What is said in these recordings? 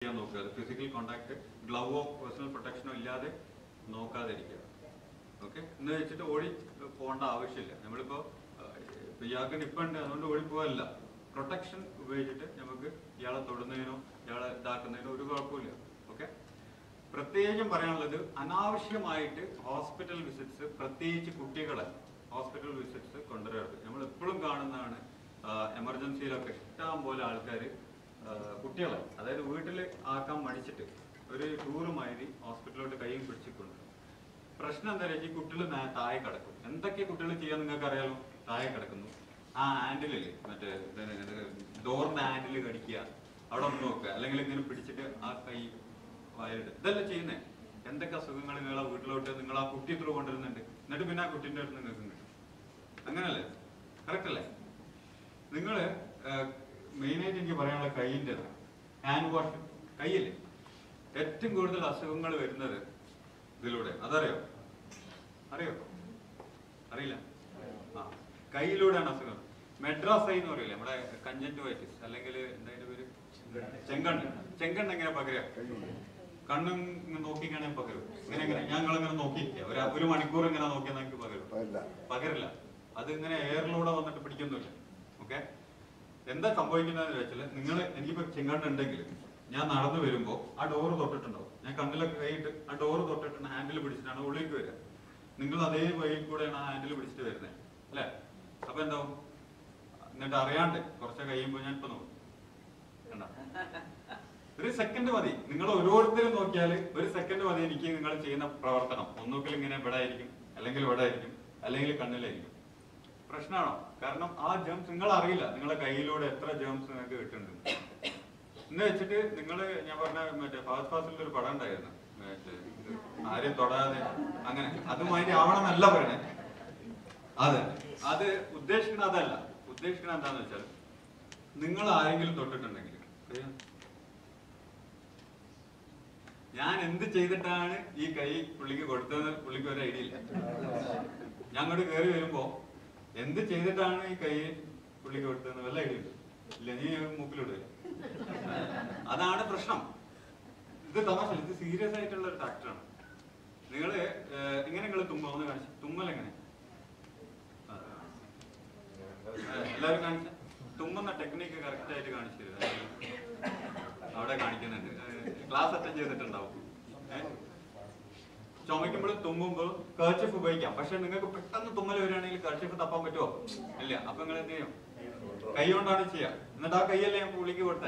ചെയ്യാൻ നോക്കുക physical contact ഗ്ലൗവോ പേഴ്സണൽ പ്രൊട്ടക്ഷനോ ഇല്ലാതെ നോക്കാതിരിക്കുക ഓക്കെ എന്ന് വെച്ചിട്ട് ഓടി പോകേണ്ട ആവശ്യമില്ല നമ്മളിപ്പോ ഇപ്പൊ ഇയാൾക്ക് നിപ്പുണ്ട് അതുകൊണ്ട് ഓടി പോകല്ല പ്രൊട്ടക്ഷൻ ഉപയോഗിച്ചിട്ട് നമുക്ക് ഇയാളെ തൊടുന്നതിനോ ഇയാളെ ഇതാക്കുന്നതിനോ ഒരു കുഴപ്പമില്ല ഓക്കെ പ്രത്യേകം പറയാനുള്ളത് അനാവശ്യമായിട്ട് ഹോസ്പിറ്റൽ വിസിറ്റ്സ് പ്രത്യേകിച്ച് കുട്ടികളെ ഹോസ്പിറ്റൽ വിസിറ്റ്സ് കൊണ്ടുവരരുത് നമ്മൾ എപ്പോഴും കാണുന്നതാണ് എമർജൻസിയിലൊക്കെ ഇഷ്ടം പോലെ ആൾക്കാർ കുട്ടികളെ അതായത് വീട്ടിൽ ആക്കാൻ മടിച്ചിട്ട് ഒരു ടൂറ് മാതിരി ഹോസ്പിറ്റലിലോട്ട് കൈയും പിടിച്ചിട്ടുണ്ട് പ്രശ്നം എന്താ വെച്ചാൽ ഈ കുട്ടികൾ താഴെ കിടക്കും എന്തൊക്കെ കുട്ടികൾ ചെയ്യാൻ നിങ്ങൾക്ക് അറിയാലോ താഴെ കിടക്കുന്നു ആ ഹാൻഡിലില്ലേ മറ്റേ ഡോറിന്റെ ഹാൻഡിൽ കടിക്കുക അവിടെ ഒന്ന് നോക്കുക അല്ലെങ്കിൽ ഇങ്ങനെ പിടിച്ചിട്ട് ആ കൈ വയലിട് ഇതല്ലേ ചെയ്യുന്നേ എന്തൊക്കെ അസുഖങ്ങൾ നിങ്ങളെ വീട്ടിലോട്ട് നിങ്ങൾ ആ കുട്ടി ത്രൂ കൊണ്ടുവരുന്നുണ്ട് എന്നിട്ട് പിന്നെ ആ കുട്ടീൻ്റെ അടുത്ത് നിങ്ങൾക്ക് കിട്ടും അങ്ങനല്ലേ കറക്റ്റ് അല്ലേ നിങ്ങൾ മെയിനായിട്ട് എനിക്ക് പറയാനുള്ള കൈയിൻ്റെ ഹാൻഡ് വാഷ് കൈയില്ലേ ഏറ്റവും കൂടുതൽ അസുഖങ്ങൾ വരുന്നത് ഇതിലൂടെ അതറിയോ അറിയോ അറിയില്ല ആ കയ്യിലൂടെയാണ് അസുഖം മെഡ്രാസൈ എന്ന് പറയില്ലേ നമ്മുടെ കഞ്ചന്റുവൈറ്റിസ് അല്ലെങ്കിൽ എന്താ പേര് ചെങ്കണ്ണ് ചെങ്കണ്ണ് എങ്ങനെ പകരുക കണ്ണും ഇങ്ങനെ നോക്കിക്കാണെങ്കിൽ പകരും ഇങ്ങനെ ഇങ്ങനെ ഞങ്ങളിങ്ങനെ നോക്കിയിരിക്കുക ഒരു ഒരു മണിക്കൂർ ഇങ്ങനെ നോക്കിയാൽ നിങ്ങൾക്ക് പകരും പകരില്ല. പകരില്ല അത് ഇങ്ങനെ എയറിലൂടെ വന്നിട്ട് പിടിക്കുന്നില്ല ഓക്കെ എന്താ സംഭവിക്കുന്നതെന്ന് വെച്ചാൽ നിങ്ങൾ എനിക്കിപ്പോ ചെങ്കണ്ണ് ഉണ്ടെങ്കിൽ ഞാൻ നടന്നു വരുമ്പോ ആ ഡോറ് തൊട്ടിട്ടുണ്ടാവും ഞാൻ കണ്ണിലൊക്കെ കൈയിട്ട് ആ ഡോറ് തൊട്ടിട്ട് ഹാൻഡിൽ പിടിച്ചിട്ടാണ് ഉള്ളിലേക്ക് വരിക നിങ്ങൾ അതേ വഴിയിൽ കൂടെയാണ് ആ ഹാൻഡിൽ പിടിച്ചിട്ട് വരുന്നത് അല്ലേ അപ്പൊ എന്താവും എന്നിട്ട് അറിയാണ്ട് കുറച്ച് കഴിയുമ്പോ ഞാൻ ഇപ്പൊ നോക്കും കണ്ടോ? ഒരു സെക്കൻഡ് മതി നിങ്ങൾ ഓരോരുത്തരും നോക്കിയാൽ ഒരു സെക്കൻഡ് മതി എനിക്ക് നിങ്ങൾ ചെയ്യുന്ന പ്രവർത്തനം ഒന്നുകിൽ ഇങ്ങനെ ഇവിടെ ആയിരിക്കും അല്ലെങ്കിൽ ഇവിടെ ആയിരിക്കും അല്ലെങ്കിൽ കണ്ണിലായിരിക്കും പ്രശ്നമാണോ കാരണം ആ ജേംസ് നിങ്ങൾ അറിയില്ല നിങ്ങളെ കയ്യിലൂടെ എത്ര ജേംസ് നിങ്ങൾക്ക് കിട്ടുന്നുണ്ട് എന്ന് വെച്ചിട്ട് നിങ്ങൾ ഞാൻ പറഞ്ഞ മറ്റേ ഫാസ്റ്റ് ഫാസ്റ്റിൽ ഒരു പടം ഉണ്ടായിരുന്നു മറ്റേ ഇത് ആരെയും തൊടാതെ അങ്ങനെ അതുമാതിരി ആവണമെന്നല്ല പറയണേ അതെ അത് ഉദ്ദേശിക്കുന്നത് അതല്ല ഉദ്ദേശിക്കുന്നത് എന്താന്ന് വെച്ചാൽ നിങ്ങൾ ആരെങ്കിലും തൊട്ടിട്ടുണ്ടെങ്കിൽ അറിയോ? ഞാൻ എന്ത് ചെയ്തിട്ടാണ് ഈ കൈ പുള്ളിക്ക് കൊടുത്തത് പുള്ളിക്ക് ഒരു ഐഡിയ ഇല്ല ഞാൻ അങ്ങോട്ട് കയറി വരുമ്പോ എന്ത് ചെയ്തിട്ടാണ് ഈ കൈ പുള്ളിക്ക് കൊടുത്തതെന്ന് വല്ല ഐഡിയ ഉണ്ട് ഇല്ല നീ മൂക്കിലിടുക അതാണ് പ്രശ്നം ഇത് തമാശ ഇത് സീരിയസ് ആയിട്ടുള്ള ഒരു ഫാക്ടറാണ് നിങ്ങള് ഏഹ്, ഇങ്ങനെ നിങ്ങൾ തുമ്മ ഒന്ന് കാണിച്ചു തുമ്മൽ എങ്ങനെ ആ. ഏഹ്, എല്ലാവരും കാണിച്ച തുമ്മുന്ന ടെക്നിക്ക് കറക്റ്റ് ആയിട്ട് കാണിച്ചു തരുക അവിടെ കാണിക്കുന്നുണ്ട് ക്ലാസ് അറ്റൻഡ് ചെയ്തിട്ടുണ്ടാവും ഏഹ്? ചുമയ്ക്കുമ്പോൾ തുമ്മുമ്പോൾ കർച്ചിഫ് ഉപയോഗിക്കാം പക്ഷെ നിങ്ങൾക്ക് പെട്ടെന്ന് തുമ്മൽ വരികയാണെങ്കിൽ കർച്ചിഫ് തപ്പാൻ പറ്റുമോ ഇല്ല അപ്പൊ നിങ്ങൾ എന്ത് ചെയ്യും കൈ കൊണ്ടാണ് ചെയ്യുക എന്നിട്ട് ആ കൈയല്ലേ ഞാൻ പുള്ളിക്ക് കൊടുത്തേ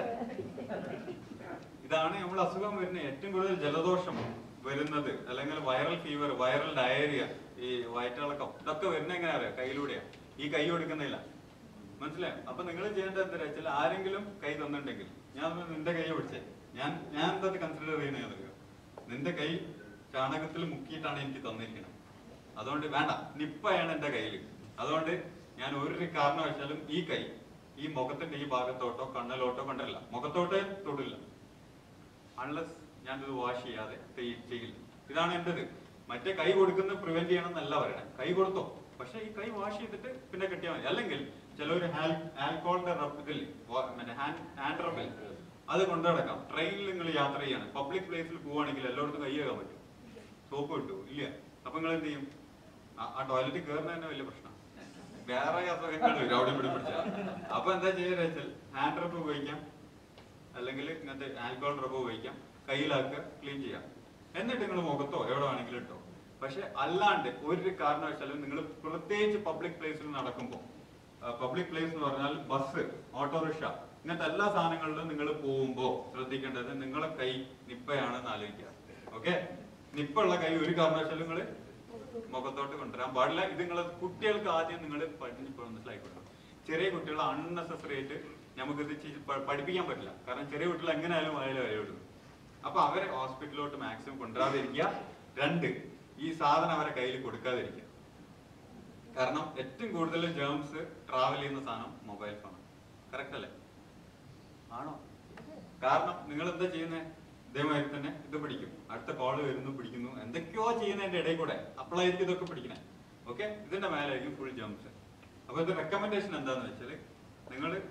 ഇതാണ് നമ്മൾ അസുഖം വരുന്നത് ഏറ്റവും കൂടുതൽ ജലദോഷം വരുന്നത് അല്ലെങ്കിൽ വൈറൽ ഫീവർ വൈറൽ ഡയറിയ ഈ വയറ്റിളക്കം ഇതൊക്കെ വരുന്ന എങ്ങനെയാ അറിയാം കയ്യിലൂടെയാ ഈ കൈ കൊടുക്കുന്നില്ല മനസ്സിലായോ അപ്പൊ നിങ്ങൾ ചെയ്യേണ്ടത് എന്താ വെച്ചാൽ ആരെങ്കിലും കൈ തന്നിട്ടുണ്ടെങ്കിൽ ഞാൻ ഒന്ന് നിന്റെ കൈ പിടിച്ചേ ഞാൻ ഞാൻ എന്താ കൺസിഡർ ചെയ്യുന്നത് നിന്റെ കൈ ചാണകത്തിൽ മുക്കിയിട്ടാണ് എനിക്ക് തന്നിരിക്കുന്നത് അതുകൊണ്ട് വേണ്ട നിപ്പയാണ് എന്റെ കയ്യിൽ അതുകൊണ്ട് ഞാൻ ഒരു കാരണവശാലും ഈ കൈ ഈ മുഖത്തിന്റെ ഈ ഭാഗത്തോട്ടോ കണ്ണിലോട്ടോ കൊണ്ടല്ല മുഖത്തോട്ടേ തൊടില്ല അൺലസ് ഞാൻ ഇത് വാഷ് ചെയ്യാതെ ചെയ്- ചെയ്യില്ല ഇതാണ് എന്റേത് മറ്റേ കൈ കൊടുക്കുന്ന പ്രിവെന്റ് ചെയ്യണം എന്നല്ല പറയണേ കൈ കൊടുത്തോ പക്ഷെ ഈ കൈ വാഷ് ചെയ്തിട്ട് പിന്നെ കെട്ടിയാൽ മതി അല്ലെങ്കിൽ ചിലർ ആൽക്കോളിന്റെ റബ്ബ് ഇതില്ലേ വാ- മറ്റേ ഹാൻഡ് ഹാൻഡ് റബ്ബിൽ അത് കൊണ്ടു നടക്കാം ട്രെയിനിൽ നിങ്ങൾ യാത്ര ചെയ്യാണ് പബ്ലിക് പ്ലേസിൽ പോവുകയാണെങ്കിൽ എല്ലായിടത്തും കൈ കഴുകാൻ പറ്റും സോപ്പ് കിട്ടും ഇല്ല അപ്പൊ നിങ്ങൾ എന്ത് ചെയ്യും ആ- ആ ടോയ്ലറ്റിൽ കയറുന്ന തന്നെ വലിയ പ്രശ്നം വേറെ അസുഖങ്ങൾ വരും അവിടെ ഇവിടെ പിടിച്ചാൽ അപ്പൊ എന്താ ചെയ്യുക വെച്ചാൽ ഹാൻഡ് റബ്ബ് ഉപയോഗിക്കാം അല്ലെങ്കിൽ ഇങ്ങനത്തെ ആൽക്കോഹോൾ റബ്ബ് ഉപയോഗിക്കാം കയ്യിലാക്കുക ക്ലീൻ ചെയ്യാം എന്നിട്ട് നിങ്ങൾ മുഖത്തോ എവിടെ വേണമെങ്കിലും ഇട്ടോ പക്ഷെ അല്ലാണ്ട് ഒരു കാരണവശാലും നിങ്ങൾ പ്രത്യേകിച്ച് പബ്ലിക് പ്ലേസിൽ നടക്കുമ്പോൾ പബ്ലിക് പ്ലേസ് എന്ന് പറഞ്ഞാൽ ബസ് ഓട്ടോറിക്ഷ ഇങ്ങനത്തെ എല്ലാ സാധനങ്ങളിലും നിങ്ങൾ പോകുമ്പോൾ ശ്രദ്ധിക്കേണ്ടത് നിങ്ങളെ കൈ നിപ്പയാണെന്ന് ആലോചിക്കുക ഓക്കെ നിപ്പുള്ള കൈ ഒരു കാരണവശാലും നിങ്ങൾ മുഖത്തോട്ട് കൊണ്ടുവരാൻ പാടില്ല ഇത് നിങ്ങൾ കുട്ടികൾക്ക് ആദ്യം നിങ്ങൾ മനസ്സിലാക്കി കൊടുക്കണം ചെറിയ കുട്ടികൾ അൺനെസസറി ആയിട്ട് നമുക്ക് ഇത് ചെയ്ത് പ- പഠിപ്പിക്കാൻ പറ്റില്ല കാരണം ചെറിയ കുട്ടികൾ എങ്ങനെയായാലും അതിൽ വരയുള്ളൂ അപ്പൊ അവരെ ഹോസ്പിറ്റലിലോട്ട് മാക്സിമം കൊണ്ടുവരാതിരിക്കുക രണ്ട് ഈ സാധനം അവരെ കയ്യിൽ കൊടുക്കാതിരിക്കുക കാരണം ഏറ്റവും കൂടുതൽ ജേംസ് ട്രാവൽ ചെയ്യുന്ന സാധനം മൊബൈൽ ഫോൺ കറക്റ്റ് അല്ലേ ആണോ കാരണം നിങ്ങൾ എന്താ ചെയ്യുന്നത് ഇതേമാതിരി തന്നെ ഇത് പിടിക്കും അടുത്ത കോള് വരുന്നു പിടിക്കുന്നു എന്തൊക്കെയോ ചെയ്യുന്നതിന്റെ ഇടയിൽ കൂടെ അപ്പോഴായിരിക്കും ഇതൊക്കെ പിടിക്കണേ ഓക്കെ ഇതിന്റെ മേലായിരിക്കും ഫുൾ ജംസ് അപ്പൊ ഇത് റെക്കമെൻഡേഷൻ എന്താന്ന് വെച്ചാല് നിങ്ങൾ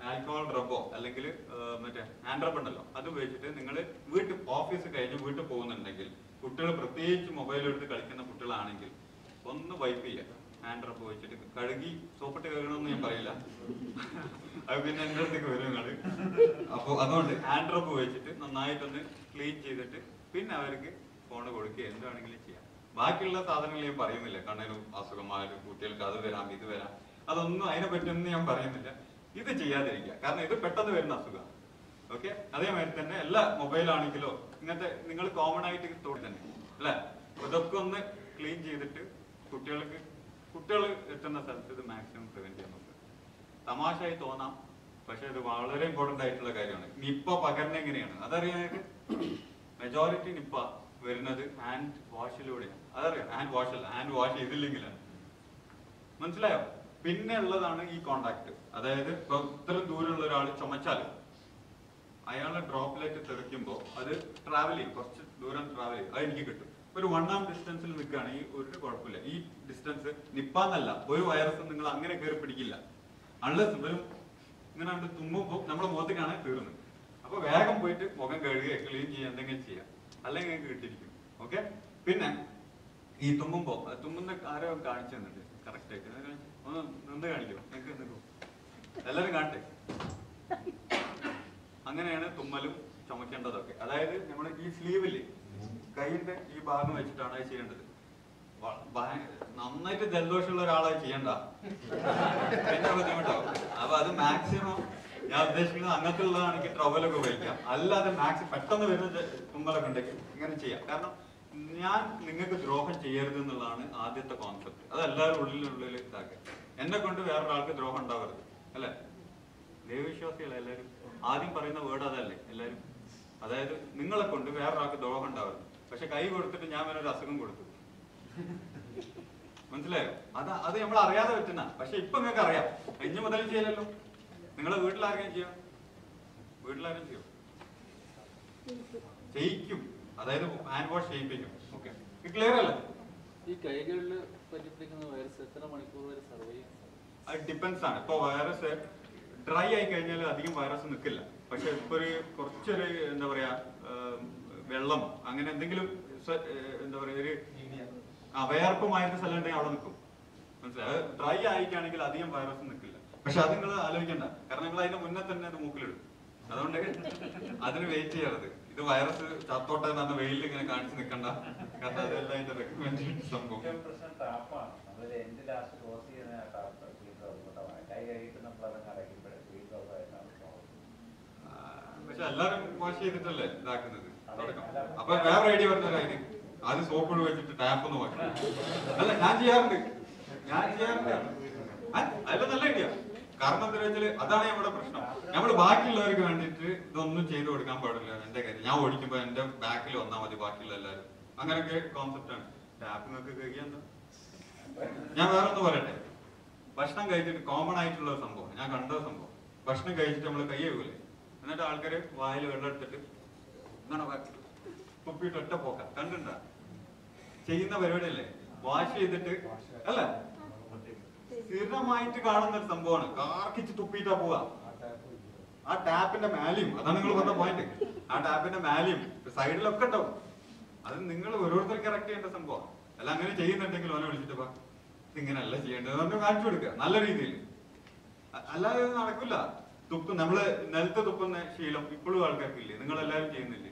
ആൽക്കഹോൾ ഡ്രബോ അല്ലെങ്കിൽ മറ്റേ ഹാൻഡ് റബ്ബ് ഉണ്ടല്ലോ അത് ഉപയോഗിച്ചിട്ട് നിങ്ങൾ വീട്ടിൽ ഓഫീസ് കഴിഞ്ഞ് വീട്ടിൽ പോകുന്നുണ്ടെങ്കിൽ കുട്ടികൾ പ്രത്യേകിച്ച് മൊബൈൽ എടുത്ത് കളിക്കുന്ന കുട്ടികളാണെങ്കിൽ ഒന്ന് വൈപ്പ് ചെയ്യുക ഹാൻഡ് റബ്ബ് വെച്ചിട്ട് കഴുകി സോപ്പിട്ട് കഴുകണമെന്ന് ഞാൻ പറയില്ല അത് പിന്നെ എൻ്റെ അടുത്തേക്ക് വരും നിങ്ങള് അപ്പൊ അതുകൊണ്ട് ഹാൻഡ് റബ്ബ് വെച്ചിട്ട് നന്നായിട്ടൊന്ന് ക്ലീൻ ചെയ്തിട്ട് പിന്നെ അവർക്ക് ഫോൺ കൊടുക്കുക എന്താണെങ്കിലും ചെയ്യാം ബാക്കിയുള്ള സാധനങ്ങൾ ഞാൻ പറയുന്നില്ല കണ്ണിന് അസുഖമായാലും കുട്ടികൾക്ക് അത് വരാം ഇത് വരാം അതൊന്നും അതിനെ പറ്റിയൊന്നും ഞാൻ പറയുന്നില്ല ഇത് ചെയ്യാതിരിക്കുക കാരണം ഇത് പെട്ടെന്ന് വരുന്ന അസുഖമാണ് ഓക്കെ അതേമാതിരി തന്നെ എല്ലാ മൊബൈൽ ആണെങ്കിലോ ഇങ്ങനത്തെ നിങ്ങൾ കോമൺ ആയിട്ട് തോന്നി തന്നെ അല്ലെ ഇതൊക്കെ ഒന്ന് ക്ലീൻ ചെയ്തിട്ട് കുട്ടികൾക്ക് കുട്ടികൾ എത്തുന്ന സ്ഥലത്ത് ഇത് മാക്സിമം പ്രിവെന്റ് ചെയ്യാൻ നോക്കുക തമാശയായി തോന്നാം പക്ഷെ ഇത് വളരെ ഇമ്പോർട്ടന്റ് ആയിട്ടുള്ള കാര്യമാണ് നിപ്പ പകരുന്ന എങ്ങനെയാണ് അതറിയാൻ മെജോറിറ്റി നിപ്പ വരുന്നത് ഹാൻഡ് വാഷിലൂടെയാണ് അതറിയാം ഹാൻഡ് വാഷ് അല്ല ഹാൻഡ് വാഷ് ചെയ്തില്ലെങ്കിലാണ് മനസ്സിലായോ പിന്നെ ഉള്ളതാണ് ഈ കോണ്ടാക്ട് അതായത് ഇപ്പൊ ഇത്ര ദൂരമുള്ള ഒരാൾ ചുമച്ചാല് അയാളെ ഡ്രോപ്ലെറ്റ് തെറിക്കുമ്പോൾ അത് ട്രാവൽ ചെയ്യും കുറച്ച് ദൂരം ട്രാവൽ ചെയ്യും അത് എനിക്ക് കിട്ടും ഒരു വൺ ആം ഡിസ്റ്റൻസിൽ നിൽക്കുകയാണെങ്കിൽ ഒരു കുഴപ്പമില്ല ഈ ഡിസ്റ്റൻസ് നിപ്പാന്നല്ല ഒരു വൈറസ് നിങ്ങൾ അങ്ങനെ കയറി പിടിക്കില്ല അൺലസ് ഇവരും ഇങ്ങനെ അങ്ങട് തുമ്മുമ്പോൾ നമ്മുടെ മുഖത്ത് കാണാൻ തീർന്നു അപ്പൊ വേഗം പോയിട്ട് മുഖം കഴുകുക ക്ലീൻ ചെയ്യുക എന്തെങ്കിലും ചെയ്യാം അല്ലെങ്കിൽ നിങ്ങൾക്ക് കിട്ടിയിരിക്കും ഓക്കെ പിന്നെ ഈ തുമ്മുമ്പോ അത് തുമ്മുന്ന ആരോ കാണിച്ചു തന്നിട്ട് കറക്റ്റ് ആയിട്ട് അത് കാണിച്ച് ഒന്ന് നിന്ന് കാണിക്കോ നിങ്ങൾക്ക് നിൽക്കൂ എല്ലാവരും കാണട്ടെ അങ്ങനെയാണ് തുമ്മലും ചുമക്കേണ്ടതൊക്കെ അതായത് നമ്മുടെ ഈ സ്ലീവില് കൈയിന്റെ ഈ ഭാഗം വെച്ചിട്ടാണ് അത് ചെയ്യേണ്ടത് വ- ഭയ- നന്നായിട്ട് ജലദോഷമുള്ള ഒരാളായി ചെയ്യണ്ട പിന്നെ ബുദ്ധിമുട്ടാവും അപ്പൊ അത് മാക്സിമം ഞാൻ ഉദ്ദേശിക്കുന്നത് അങ്ങനത്തെ ഉള്ളതാണെങ്കിൽ ട്രവലൊക്കെ ഉപയോഗിക്കാം അല്ലാതെ മാക്സിമം പെട്ടെന്ന് വരുന്ന ജ- തുമ്മലൊക്കെ ഉണ്ടെങ്കിൽ ഇങ്ങനെ ചെയ്യാം കാരണം ഞാൻ നിങ്ങൾക്ക് ദ്രോഹം ചെയ്യരുത് എന്നുള്ളതാണ് ആദ്യത്തെ കോൺസെപ്റ്റ് അത് എല്ലാവരും ഉള്ളിലുള്ളിൽ ഇതാക്കുക എന്നെ കൊണ്ട് വേറൊരാൾക്ക് ദ്രോഹം ഉണ്ടാവരുത് അല്ലേ ദൈവവിശ്വാസികളെ എല്ലാവരും ആദ്യം പറയുന്ന വേർഡ് അതല്ലേ എല്ലാവരും അതായത് നിങ്ങളെ കൊണ്ട് വേറൊരാൾക്ക് ദ്രോഹം ഉണ്ടാവരുത് പക്ഷെ കൈ കൊടുത്തിട്ട് ഞാൻ വേറെ ഒരു അസുഖം കൊടുത്തു മനസ്സിലായോ അത് അത് നമ്മൾ അറിയാതെ പറ്റുന്ന പക്ഷെ ഇപ്പൊ നിങ്ങൾക്ക് അറിയാം ഇനി മുതൽ ചെയ്യലല്ലോ നിങ്ങളെ വീട്ടിലാരെങ്കിലും ചെയ്യാം വീട്ടിലാരും ചെയ്യും ചെയ്യിക്കും അതായത് ഹാൻഡ് വാഷ് ചെയ്യിപ്പിക്കും ഓക്കെ ക്ലിയർ അല്ലേ ഈ കൈകളിൽ പറ്റിപ്പിടിക്കുന്ന വൈറസ് എത്ര മണിക്കൂർ വരെ സർവൈവ് ചെയ്യും അത് ഡിപ്പെൻസ് ആണ് ഇപ്പൊ വൈറസ് ഡ്രൈ ആയി കഴിഞ്ഞാൽ അധികം വൈറസ് നിൽക്കില്ല പക്ഷെ ഇപ്പൊ ഒരു കുറച്ചൊരു എന്താ പറയാ ഏം, വെള്ളം അങ്ങനെ എന്തെങ്കിലും സ്വ- ഏ, എന്താ പറയാ ഒരു ആ വേർപ്പമായിരുന്ന സ്ഥലം ഉണ്ടെങ്കിൽ അവിടെ നിൽക്കും മനസ്സിലായി ഡ്രൈ ആയിട്ടാണെങ്കിൽ അധികം വൈറസ് നിൽക്കില്ല പക്ഷെ അത് നിങ്ങൾ ആലോചിക്കണ്ട കാരണം നിങ്ങൾ അതിന്റെ മുന്നേ തന്നെ അത് മൂക്കിലിടും അതുകൊണ്ട് അതിന് വെയിറ്റ് ചെയ്യരുത് ഇത് വൈറസ് ചത്തോട്ടെ എന്ന് പറഞ്ഞ വെയിലിൽ ഇങ്ങനെ കാണിച്ച് നിൽക്കണ്ട കാരണം അതെല്ലാം അതിന്റെ റെക്കമെൻഡ് സംഭവം ഏറ്റവും പ്രശ്നം ടാപ്പാണ് നമ്മൾ എൻഡ് ലാസ്റ്റ് ക്ലോസ് ചെയ്യുന്ന ആ ടാപ്പ് വീണ്ടും അതുകൊണ്ടാണ് കൈ കഴിയിട്ട് നമ്മൾ അതങ്ങ് അടയ്ക്കുമ്പോൾ വീണ്ടും അതായിട്ടാണ് ആ, പക്ഷെ എല്ലാരും വാഷ് ചെയ്തിട്ടല്ലേ ഇതാക്കുന്നത് തുടക്കം. അപ്പൊ വേറെ ഐഡിയ പറഞ്ഞ അതിന് ആദ്യം സോപ്പ് വെച്ചിട്ട് ടാപ്പ് ഒന്ന് വാഷ് അല്ല ഞാൻ ചെയ്യാറുണ്ട് ഞാൻ ചെയ്യാറുണ്ട് ആ, അതെല്ലാം നല്ല ഐഡിയ കാരണം എന്താ വെച്ചാല് അതാണ് നമ്മുടെ പ്രശ്നം നമ്മൾ ബാക്കിയുള്ളവർക്ക് വേണ്ടിയിട്ട് ഇതൊന്നും ചെയ്തു കൊടുക്കാൻ പാടില്ല എന്റെ കാര്യം ഞാൻ ഓടിക്കുമ്പോ എന്റെ ബാക്കിൽ വന്നാൽ മതി ബാക്കിയുള്ള എല്ലാവരും അങ്ങനെയൊക്കെ കോൺസെപ്റ്റ് ആണ് ടാപ്പ് നിങ്ങൾക്ക് കഴിയാൻ എന്താ ഞാൻ വേറെ ഒന്ന് പറയട്ടെ ഭക്ഷണം കഴിച്ചിട്ട് കോമൺ ആയിട്ടുള്ള ഒരു സംഭവം ഞാൻ കണ്ട ഒരു സംഭവം ഭക്ഷണം കഴിച്ചിട്ട് നമ്മൾ കൈ കഴുകൂലേ എന്നിട്ട് ആൾക്കാര് വായിൽ വെള്ളം എടുത്തിട്ട് ഇങ്ങനെ വ- തുപ്പിയിട്ട് ഒറ്റ പോക്ക കണ്ടിട്ടുണ്ടോ ചെയ്യുന്ന പരിപാടിയല്ലേ വാഷ് ചെയ്തിട്ട് അല്ല സ്ഥിരമായിട്ട് കാണുന്ന ഒരു സംഭവമാണ് കാർക്കിച്ച് തുപ്പിയിട്ടാ പോവാ ആ ടാപ്പിന്റെ മാലിയും അതാണ് നിങ്ങൾ പറഞ്ഞ പോയിന്റ് ആ ടാപ്പിന്റെ മാലിയും സൈഡിലൊക്കെ ഉണ്ടാവും അത് നിങ്ങൾ ഓരോരുത്തർ കറക്റ്റ് ചെയ്യേണ്ട സംഭവം അല്ല അങ്ങനെ ചെയ്യുന്നുണ്ടെങ്കിൽ ഓനെ വിളിച്ചിട്ട് വാ ഇതിങ്ങനെയല്ല ചെയ്യേണ്ടത് പറഞ്ഞു കാണിച്ചു കൊടുക്കുക നല്ല രീതിയിൽ അ- അല്ലാതെ ഇത് നടക്കില്ല തുപ്പ് നമ്മള് നിലത്ത് തുപ്പുന്ന ശീലം ഇപ്പോഴും ആൾക്കാർക്ക് ഇല്ലേ നിങ്ങൾ എല്ലാവരും ചെയ്യുന്നില്ലേ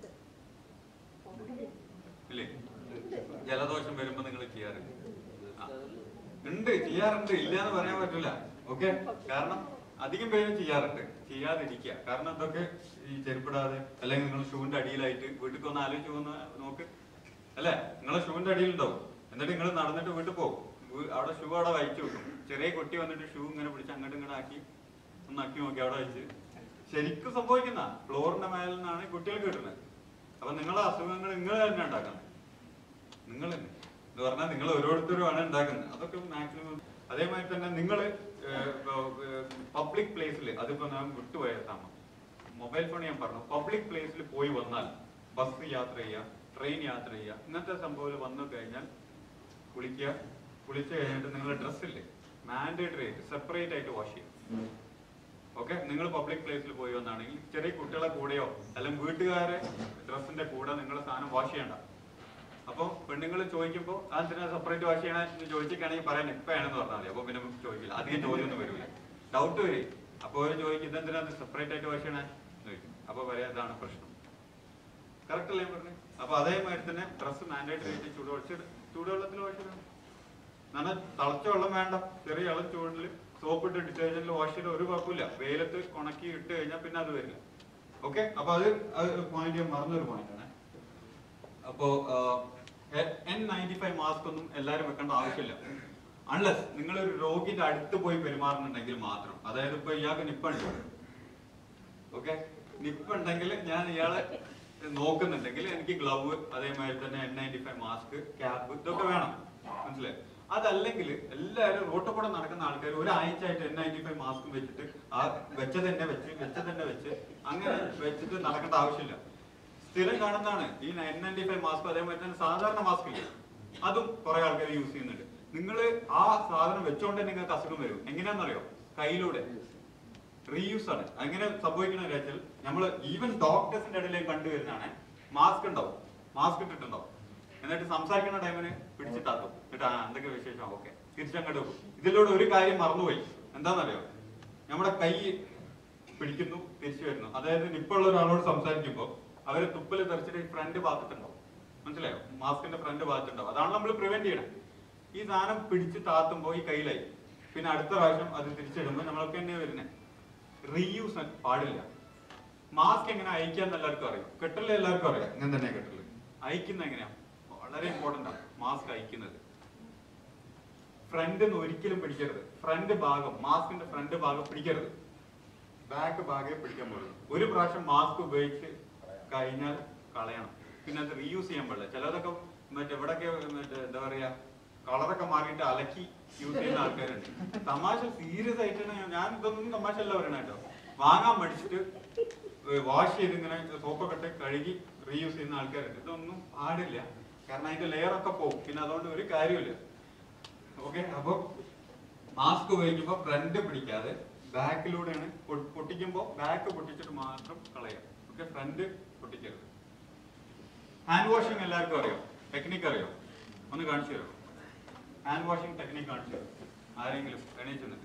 ഇല്ലേ ജലദോഷം വരുമ്പോ നിങ്ങൾ ചെയ്യാറില്ല ആ. ഉണ്ട് ചെയ്യാറുണ്ട് ഇല്ല എന്ന് പറയാൻ പറ്റില്ല ഓക്കെ കാരണം അധികം പേരും ചെയ്യാറുണ്ട് ചെയ്യാതിരിക്കുക കാരണം അതൊക്കെ ഈ ചെരുപ്പിടാതെ അല്ലെങ്കിൽ നിങ്ങൾ ഷൂവിന്റെ അടിയിലായിട്ട് വീട്ടിൽ ഒന്ന് ആലോചിച്ച് പോകുന്ന നോക്ക് അല്ലേ നിങ്ങളെ ഷൂവിന്റെ അടിയിലുണ്ടാവും എന്നിട്ട് നിങ്ങൾ നടന്നിട്ട് വീട്ടിൽ പോകും വീ- അവിടെ ഷൂ അവിടെ വഹിച്ചു വെക്കും ചെറിയ കുട്ടി വന്നിട്ട് ഷൂ ഇങ്ങനെ പിടിച്ച് അങ്ങോട്ടും ഇങ്ങോട്ട് ആക്കി ഒന്ന് ആക്കി നോക്കി അവിടെ വെച്ച് ശരിക്കും സംഭവിക്കുന്ന ഫ്ലോറിന്റെ മേലിൽ നിന്നാണ് കുട്ടികൾ കിട്ടുന്നത് അപ്പൊ നിങ്ങളെ അസുഖങ്ങൾ നിങ്ങൾ തന്നെ ഉണ്ടാക്കുന്നത് നിങ്ങൾ തന്നെ എന്ന് പറഞ്ഞാൽ നിങ്ങൾ ഓരോരുത്തരുമാണ് ഉണ്ടാക്കുന്നത് അതൊക്കെ മാക്സിമം അതേമാതിരി തന്നെ നിങ്ങൾ പബ്ലിക് പ്ലേസിൽ അതിപ്പോ ഞാൻ വിട്ടുപോയ താമ മൊബൈൽ ഫോൺ ഞാൻ പറഞ്ഞു പബ്ലിക് പ്ലേസിൽ പോയി വന്നാൽ ബസ് യാത്ര ചെയ്യുക ട്രെയിൻ യാത്ര ചെയ്യുക ഇങ്ങനത്തെ സംഭവം വന്നു കഴിഞ്ഞാൽ കുളിക്കുക കുളിച്ച് കഴിഞ്ഞിട്ട് നിങ്ങളുടെ ഡ്രസ്സില്ലേ മാൻഡേറ്ററി ആയിട്ട് സെപ്പറേറ്റ് ആയിട്ട് വാഷ് ചെയ്യുക ഓക്കെ നിങ്ങൾ പബ്ലിക് പ്ലേസിൽ പോയി വന്നാണെങ്കിൽ ചെറിയ കുട്ടികളെ കൂടെയോ അല്ലെങ്കിൽ വീട്ടുകാരെ ഡ്രസ്സിന്റെ കൂടെ നിങ്ങൾ സാധനം വാഷ് ചെയ്യണ്ട അപ്പൊ പെണ്ണുങ്ങൾ ചോദിക്കുമ്പോൾ അതിനാ സെപ്പറേറ്റ് വാഷ് ചെയ്യണ എന്ന് ചോദിച്ചിട്ടാണെങ്കിൽ പറയാൻ ഇപ്പഴാണെന്ന് പറഞ്ഞാൽ മതി അപ്പൊ പിന്നെ നമുക്ക് ചോദിക്കില്ല അധികം ചോദ്യമൊന്നും വരില്ല ഡൗട്ട് വരും അപ്പൊ അവർ ചോദിക്കും ഇതെന്തിനാ സെപ്പറേറ്റ് ആയിട്ട് വാഷ് ചെയ്യണേ എന്ന് ചോദിക്കും അപ്പൊ പറയാം ഇതാണ് പ്രശ്നം കറക്റ്റ് അല്ലേ പറഞ്ഞു അപ്പൊ അതേമാതിരി തന്നെ ഡ്രസ്സ് മാൻഡേറ്ററി ആയിട്ട് ചൂടുവെച്ച് ചൂടുവെള്ളത്തിൽ വാഷ് ചെയ്യണം നല്ല തിളച്ച വെള്ളം വേണ്ട ചെറിയ ഇളം ചൂടിൽ സോപ്പ് ഇട്ട് ഡിറ്റർജന്റിൽ വാഷ് ചെയ്ത ഒരു കുഴപ്പമില്ല വെയിലത്ത് ഉണക്കി ഇട്ട് കഴിഞ്ഞാൽ പിന്നെ അത് വരില്ല ഓക്കെ അപ്പൊ അത് പോയിന്റ് ഞാൻ മറന്നൊരു പോയിന്റ് ആണ് അപ്പോ എൻ നയൻറ്റി ഫൈവ് മാസ്ക് ഒന്നും എല്ലാരും വെക്കേണ്ട ആവശ്യമില്ല അൺലെസ് നിങ്ങൾ ഒരു രോഗിന്റെ അടുത്ത് പോയി പെരുമാറുന്നുണ്ടെങ്കിൽ മാത്രം അതായത് ഇപ്പൊ ഇയാൾക്ക് നിപ്പുണ്ട് ഓക്കെ നിപ്പ് ഉണ്ടെങ്കിൽ ഞാൻ ഇയാളെ നോക്കുന്നുണ്ടെങ്കിൽ എനിക്ക് ഗ്ലവ് അതേമാതിരി തന്നെ N ninety five mask cap ഇതൊക്കെ വേണം മനസ്സിലായി അതല്ലെങ്കിൽ എല്ലാവരും റോട്ടിൽ കൂടെ നടക്കുന്ന ആൾക്കാർ ഒരാഴ്ച ആയിട്ട് എൻ നയൻറ്റി ഫൈവ് മാസ്ക് വെച്ചിട്ട് ആ വെച്ചത് തന്നെ വെച്ച് വെച്ചത് തന്നെ വെച്ച് അങ്ങനെ വെച്ചിട്ട് നടക്കേണ്ട ആവശ്യമില്ല സ്ഥിരം കാണുന്നതാണ് ഈ എൻ നയൻറ്റി ഫൈവ് മാസ്ക് അതേമാതിരി തന്നെ സാധാരണ മാസ്ക് ഇല്ല അതും കുറെ ആൾക്കാർ യൂസ് ചെയ്യുന്നുണ്ട് നിങ്ങൾ ആ സാധനം വെച്ചോണ്ടേ നിങ്ങൾക്ക് അസുഖം വരും എങ്ങനെയാണെന്നറിയോ കയ്യിലൂടെ റീയൂസ് ആണ് അങ്ങനെ സംഭവിക്കണ വെച്ചാൽ നമ്മൾ ഈവൻ ഡോക്ടേഴ്സിന്റെ ഇടയിലേക്ക് കണ്ടുവരുന്നതാണ് മാസ്ക് ഉണ്ടാവും മാസ്ക് ഇട്ടിട്ടുണ്ടാവും എന്നിട്ട് സംസാരിക്കുന്ന ടൈമിന് പിടിച്ചിട്ടാക്കും എന്നിട്ട് ആ എന്തൊക്കെ വിശേഷം ഓക്കെ തിരിച്ചങ്ങോട്ട് പോകും ഇതിലൂടെ ഒരു കാര്യം മറന്നുപോയി എന്താണെന്നറിയോ നമ്മുടെ കൈ പിടിക്കുന്നു തിരിച്ചു വരുന്നു അതായത് നിപ്പുള്ള ഒരാളോട് സംസാരിക്കുമ്പോൾ അവര് തുപ്പല് തെറിച്ചിട്ട് ഫ്രണ്ട് ഭാഗത്തുണ്ടാവും മനസ്സിലായോ മാസ്കിന്റെ ഫ്രണ്ട് ഭാഗത്തുണ്ടാവും അതാണ് നമ്മൾ പ്രിവെന്റ് ചെയ്യണം ഈ സാധനം പിടിച്ച് താത്തുമ്പോൾ ഈ കയ്യിലായി പിന്നെ അടുത്ത പ്രാവശ്യം അത് തിരിച്ചിടുമ്പോൾ നമ്മൾക്ക് തന്നെ വരുന്നത് റീയൂസ് പാടില്ല മാസ്ക് എങ്ങനെ അയക്കാന്ന് എല്ലാവർക്കും അറിയാം കെട്ടല് എല്ലാവർക്കും അറിയാം ഇങ്ങനെ തന്നെ കെട്ടല് അയക്കുന്ന എങ്ങനെയാ വളരെ ഇമ്പോർട്ടന്റ് ആണ് മാസ്ക് അയക്കുന്നത് ഫ്രണ്ട് ഒരിക്കലും പിടിക്കരുത് ഫ്രണ്ട് ഭാഗം മാസ്കിന്റെ ഫ്രണ്ട് ഭാഗം പിടിക്കരുത് ബാക്ക് ഭാഗമേ പിടിക്കാൻ പാടുള്ളൂ ഒരു പ്രാവശ്യം മാസ്ക് ഉപയോഗിച്ച് കഴിഞ്ഞാൽ കളയണം പിന്നെ അത് റീയൂസ് ചെയ്യാൻ പാടില്ല ചിലതൊക്കെ മറ്റേ എവിടൊക്കെ മറ്റേ എന്താ പറയാ കളറൊക്കെ മാറിയിട്ട് അലക്കി യൂസ് ചെയ്യുന്ന ആൾക്കാരുണ്ട് തമാശ സീരിയസ് ആയിട്ടാണ് ഞാൻ- ഞാൻ ഇതൊന്നും തമാശ അല്ല പറയണ കേട്ടോ വാങ്ങാൻ മടിച്ചിട്ട് വാഷ് ചെയ്ത് ഇങ്ങനെ സോപ്പൊക്കെ ഇട്ട് കഴുകി റീയൂസ് ചെയ്യുന്ന ആൾക്കാരുണ്ട് ഇതൊന്നും പാടില്ല കാരണം അതിന്റെ ലെയർ ഒക്കെ പോകും പിന്നെ അതുകൊണ്ട് ഒരു കാര്യമില്ല ഓക്കെ അപ്പൊ മാസ്ക് ഉപയോഗിക്കുമ്പോൾ ഫ്രണ്ട് പിടിക്കാതെ ബാക്കിലൂടെയാണ് പൊ- പൊട്ടിക്കുമ്പോൾ ബാക്ക് പൊട്ടിച്ചിട്ട് മാത്രം കളയാം ഓക്കെ ഫ്രണ്ട് പൊട്ടിക്കരുത് ഹാൻഡ് വാഷിംഗ് എല്ലാവർക്കും അറിയാം ടെക്നിക്ക് അറിയോ ഒന്ന് കാണിച്ചു തരുമോ ഹാൻഡ് വാഷിംഗ് ടെക്നിക്ക് കാണിച്ചു തരും ആരെങ്കിലും എണീച്ചു നിന്നിട്ട്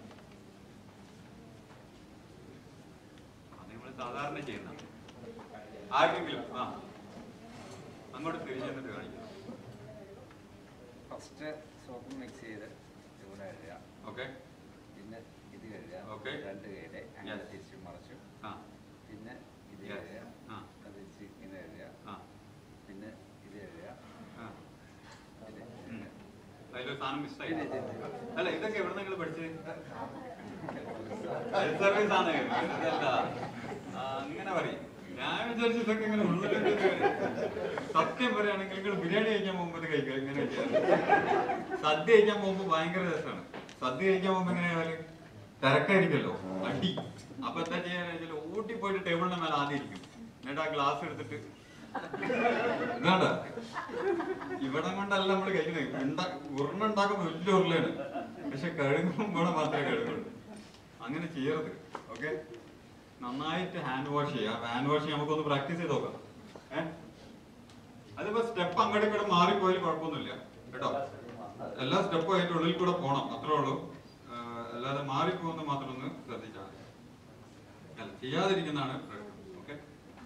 അത് നമ്മൾ സാധാരണ ചെയ്യുന്ന ആർക്കെങ്കിലും ആ അങ്ങോട്ട് തിരിച്ചു നിന്നിട്ട് കാണിക്കാം ഫസ്റ്റ് സോപ്പ് മിക്സ് ചെയ്ത് ചൂട് കഴുകുക ഓക്കെ പിന്നെ ഇത് കഴുകുക Okay. രണ്ട് കൈയുടെ അങ്ങനെ Yes. തിരിച്ചു മറിച്ചു ആ പിന്നെ ഇത് Yes. കഴുകുക ആ. അത് വെച്ച് ഇങ്ങനെ കഴുകുക ആ പിന്നെ ഇത് കഴുകുക ആ ഇത് ഉം. അതിലൊരു സാധനം മിസ്സായി അല്ല ഇതൊക്കെ എവിടെ നിങ്ങൾ പഠിച്ചത് സർവീസ് ആണ് ഇതല്ല ആ, അങ്ങനെ പറയും ഞാൻ വിചാരിച്ചു ഇതൊക്കെ ഇങ്ങനെ ഉള്ളിലൊക്കെ ഇത് സത്യം പറയുകയാണെങ്കിൽ നിങ്ങൾ ബിരിയാണി കഴിക്കാൻ പോകുമ്പോൾ ഇത് കഴിക്കുക ഇങ്ങനെ ചെയ്യാം സദ്യ കഴിക്കാൻ പോകുമ്പോൾ ഭയങ്കര രസമാണ് സദ്യ കഴിക്കാൻ പോകുമ്പോൾ എങ്ങനെയായാലും തിരക്കായിരിക്കുമല്ലോ അടി അപ്പൊ എന്താ ചെയ്യാന്ന് വെച്ചാൽ ഊട്ടി പോയിട്ട് ടേബിളിന്റെ മേലെ ആദ്യം ഇരിക്കും എന്നിട്ട് ആ ഗ്ലാസ് എടുത്തിട്ട് ഇതാണ്ട ഇവിടെ കൊണ്ടല്ല നമ്മൾ കഴിക്കുന്നത് ഉരുണ്ട ഉണ്ടാക്കുമ്പോൾ വലിയ ഉരുളയാണ് പക്ഷെ കഴുകുമ്പോൾ മാത്രമേ കഴുകുള്ളൂ അങ്ങനെ ചെയ്യരുത് ഓക്കെ നന്നായിട്ട് ഹാൻഡ് വാഷ് ചെയ്യാം ഹാൻഡ് വാഷ് ചെയ്യാൻ നമുക്കൊന്ന് പ്രാക്ടീസ് ചെയ്ത് നോക്കാം ഏഹ് അതിപ്പോ സ്റ്റെപ്പ് അങ്ങോട്ടും ഇങ്ങോട്ടും മാറിപ്പോയാലും കുഴപ്പമൊന്നുമില്ല കേട്ടോ എല്ലാ സ്റ്റെപ്പും അതിന്റെ ഉള്ളിൽ കൂടെ പോണം അത്രേ ഉള്ളൂ ആഹ് അല്ലാതെ മാറിപ്പോകുന്ന മാത്രം ഒന്ന് ശ്രദ്ധിച്ചാൽ മതി അല്ല ചെയ്യാതിരിക്കുന്നതാണ് ഓക്കെ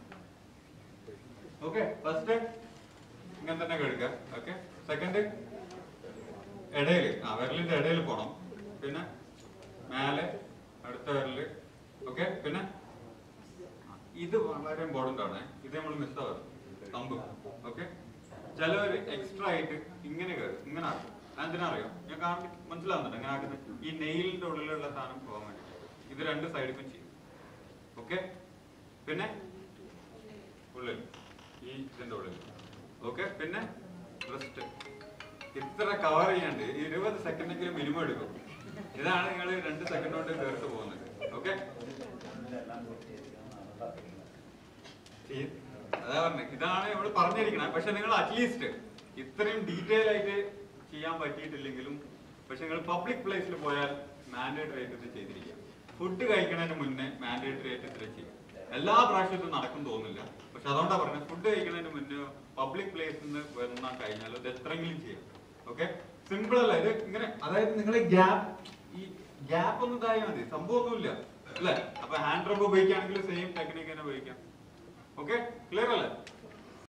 ഓക്കെ ഫസ്റ്റ് ഇങ്ങനെ തന്നെ കഴുകുക ഓക്കെ സെക്കൻഡ് ഇടയില് ആ വിരലിന്റെ ഇടയിൽ പോണം പിന്നെ മേലെ അടുത്ത വിരല് ഓക്കെ പിന്നെ ആ, ഇത് വളരെ ഇമ്പോർട്ടന്റ് ആണ് ഇത് നമ്മൾ മിസ്സാവും തമ്പ് ഓക്കെ ചിലവര് എക്സ്ട്രാ ആയിട്ട് ഇങ്ങനെ കയറും ഇങ്ങനെ ആക്കും അതെന്തിനാ അറിയോ ഞാൻ കാണി മനസ്സിലാവുന്നുണ്ട് ഇങ്ങനെ ആക്കുന്നത് ഈ നെയിലിന്റെ ഉള്ളിലുള്ള സാധനം പോകാൻ വേണ്ടി ഇത് രണ്ട് സൈഡിലും ചെയ്യും ഓക്കെ പിന്നെ ഉള്ളിൽ ഈ ഇതിന്റെ ഉള്ളിൽ ഓക്കെ പിന്നെ റിസ്റ്റ് ഇത്ര കവർ ചെയ്യാണ്ട് ഇരുപത് സെക്കൻഡെങ്കിലും മിനിമം എടുക്കും ഇതാണ് നിങ്ങൾ രണ്ട് സെക്കൻഡ് കൊണ്ട് തീർത്ത് പോകുന്നത് ഓക്കെ എല്ലാം പൂർത്തീകരിക്കണം അതാ പറഞ്ഞത് ഇതാണ് നമ്മൾ പറഞ്ഞിരിക്കണം പക്ഷെ നിങ്ങൾ അറ്റ്ലീസ്റ്റ് ഇത്രയും ഡീറ്റെയിൽ ആയിട്ട് ചെയ്യാൻ പറ്റിയിട്ടില്ലെങ്കിലും പക്ഷെ നിങ്ങൾ പബ്ലിക് പ്ലേസിൽ പോയാൽ മാൻഡേറ്ററി ആയിട്ട് ഇത് ചെയ്തിരിക്കാം ഫുഡ് കഴിക്കുന്നതിന് മുന്നേ മാൻഡേറ്ററി ആയിട്ട് ഇത്ര ചെയ്യും എല്ലാ പ്രാവശ്യത്തും നടക്കും തോന്നില്ല പക്ഷെ അതുകൊണ്ടാ പറഞ്ഞത് ഫുഡ് കഴിക്കുന്നതിന് മുന്നേ പബ്ലിക് പ്ലേസിൽ നിന്ന് വന്നാൽ കഴിഞ്ഞാൽ ഇത് എത്രയെങ്കിലും ചെയ്യാം ഓക്കെ സിമ്പിൾ അല്ല ഇത് ഇങ്ങനെ അതായത് നിങ്ങൾ ഗ്യാപ്പ് ഈ ഗ്യാപ്പ് ഒന്നും ഇതായാൽ മതി സംഭവമൊന്നുമില്ല അല്ലേ അപ്പൊ ഹാൻഡ് റബ്ബ് ഉപയോഗിക്കുകയാണെങ്കിൽ സെയിം ടെക്നിക്ക് തന്നെ ഉപയോഗിക്കാം ഓക്കെ ക്ലിയർ അല്ലേ